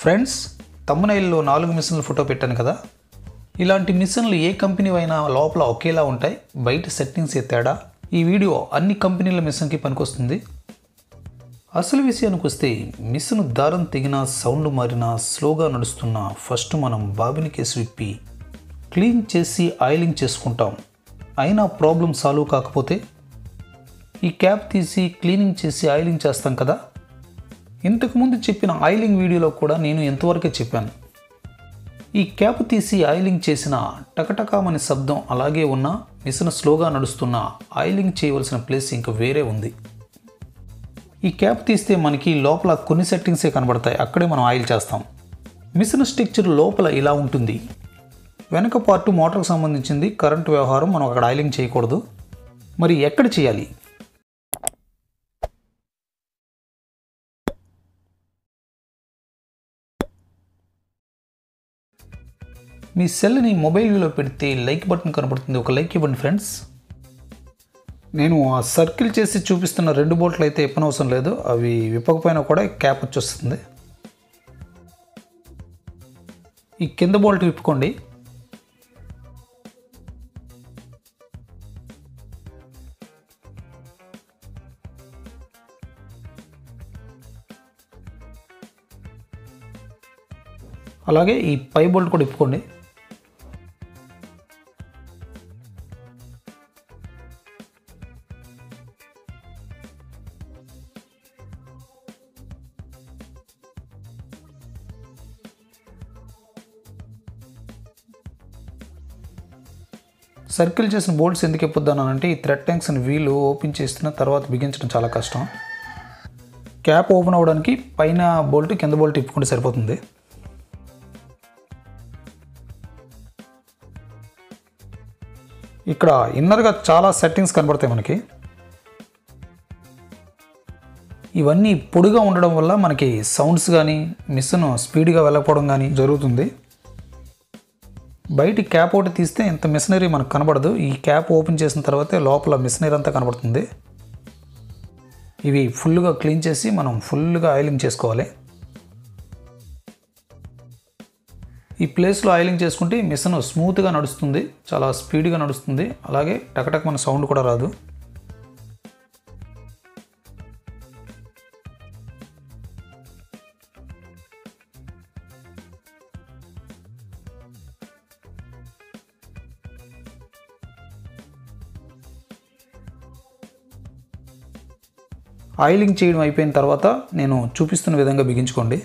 friends తమ్మునైల్లో నాలుగు మిషన్లు photo పెట్టాను కదా ఇలాంటి మిషన్లు ఏ కంపెనీ అయినా లోపల ఒకేలా ఉంటాయి బయట సెట్టింగ్స్ ఏ తేడా ఈ వీడియో అన్ని కంపెనీల మిషన్కి పనికొస్తుంది అసలు విషయానికి వస్తే మిషన్ దారం తెగినా సౌండ్ మారినా స్లోగా నడుస్తున్నా ఫస్ట్ మనం బాబిని కేసు విప్పి క్లీన్ చేసి ఆయిలింగ్ చేసుకుంటాం అయినా ప్రాబ్లం సాల్వ్ కాకపోతే ఈ క్యాప్ తీసి క్లీనింగ్ చేసి ఆయిలింగ్ చేస్తాం కదా ఇంతకుముందు చెప్పిన ఆయిలింగ్ వీడియోలో కూడా నేను ఎంతవరకే చెప్పాను ఈ క్యాప్ తీసి ఆయిలింగ్ చేసిన టకటకామని శబ్దం అలాగే ఉన్నా మిషన్ స్లోగా నడుస్తున్న ఆయిలింగ్ చేయవలసిన ప్లేస్ ఇంకా వేరే ఉంది ఈ క్యాప్ తీస్తే మనకి లోపల కొన్ని సెట్టింగ్సే కనబడతాయి అక్కడే మనం ఆయిల్ చేస్తాం మిషన్ స్ట్రక్చర్ లోపల ఇలా ఉంటుంది వెనక పార్ట్ మోటార్కి సంబంధించింది కరెంటు వ్యవహారం మనం అక్కడ ఆయిలింగ్ చేయకూడదు మరి ఎక్కడ చేయాలి మీ సెల్ని మొబైల్ వ్యూలో పెడితే లైక్ బటన్ కనబడుతుంది ఒక లైక్ ఇవ్వండి ఫ్రెండ్స్ నేను ఆ సర్కిల్ చేసి చూపిస్తున్న రెండు బోట్లు అయితే ఇప్పనవసరం లేదు అవి విప్పకపోయినా కూడా క్యాప్ వచ్చేస్తుంది ఈ కింద బోల్ట్ విప్పుకోండి అలాగే ఈ పై బోల్ట్ కూడా ఇప్పుకోండి సర్కిల్ చేసిన బోల్ట్స్ ఎందుకు ఎప్పుద్దానంటే ఈ థ్రెడ్ ట్యాంక్స్ అని వీలు ఓపెన్ చేస్తున్న తర్వాత బిగించడం చాలా కష్టం క్యాప్ ఓపెన్ అవ్వడానికి పైన బోల్ట్ కింద బోల్ట్ ఇప్పుకుంటే సరిపోతుంది ఇక్కడ ఇన్నర్గా చాలా సెట్టింగ్స్ కనబడతాయి మనకి ఇవన్నీ పొడిగా ఉండడం వల్ల మనకి సౌండ్స్ కానీ మిషన్ స్పీడ్గా వెళ్ళకపోవడం కానీ జరుగుతుంది బయట క్యాప్ ఒకటి తీస్తే ఇంత మిషనరీ మనకు కనబడదు ఈ క్యాప్ ఓపెన్ చేసిన తర్వాతే లోపల మిషనరీ అంతా కనబడుతుంది ఇవి ఫుల్గా క్లీన్ చేసి మనం ఫుల్గా ఆయిలింగ్ చేసుకోవాలి ఈ ప్లేస్లో ఆయిలింగ్ చేసుకుంటే మిషన్ స్మూత్గా నడుస్తుంది చాలా స్పీడ్గా నడుస్తుంది అలాగే టకటక్ మన సౌండ్ కూడా రాదు ఆయిలింగ్ చేయడం అయిపోయిన తర్వాత నేను చూపిస్తున్న విధంగా బిగించుకోండి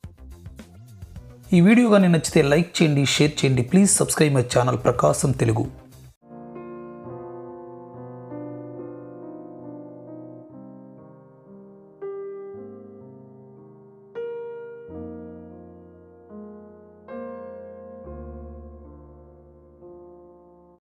ఈ వీడియో కానీ నచ్చితే లైక్ చేయండి షేర్ చేయండి please subscribe my channel Prakasam Telugu